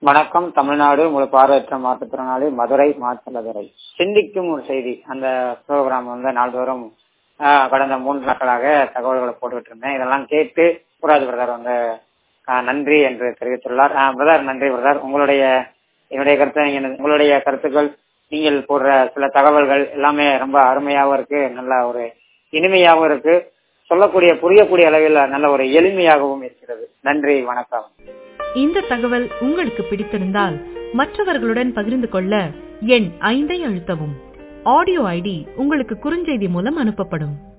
வணக்கம் தமிழ்நாடு உங்களை பார்வையற்ற மாற்றுத்திறனாளி மதுரை மாற்றலதுரை சிந்திக்கும் ஒரு செய்தி அந்த ப்ரோக்ராம் வந்து நாள்தோறும் ஆஹ், கடந்த மூன்று நாட்களாக தகவல்களை போட்டுக்கிட்டு இருந்தேன் இதெல்லாம் கேட்டு புராஜ் பிரதர் வந்து ஆஹ், நன்றி என்று தெரிவித்துள்ளார் பிரதர் நன்றி பிரதர் உங்களுடைய என்னுடைய கருத்து நீங்க- உங்களுடைய கருத்துக்கள் நீங்கள் போடுற சில தகவல்கள் எல்லாமே ரொம்ப அருமையாகவும் இருக்கு நல்ல ஒரு இனிமையாகவும் இருக்கு சொல்லக்கூடிய புரியக்கூடிய அளவில் நல்ல ஒரு எளிமையாகவும் இருக்கிறது நன்றி வணக்கம் இந்த தகவல் உங்களுக்கு பிடித்திருந்தால் மற்றவர்களுடன் பகிர்ந்து கொள்ள எண் ஐந்தை அழுத்தவும் ஆடியோ ஐடி உங்களுக்கு குறுஞ்செய்தி மூலம் அனுப்பப்படும்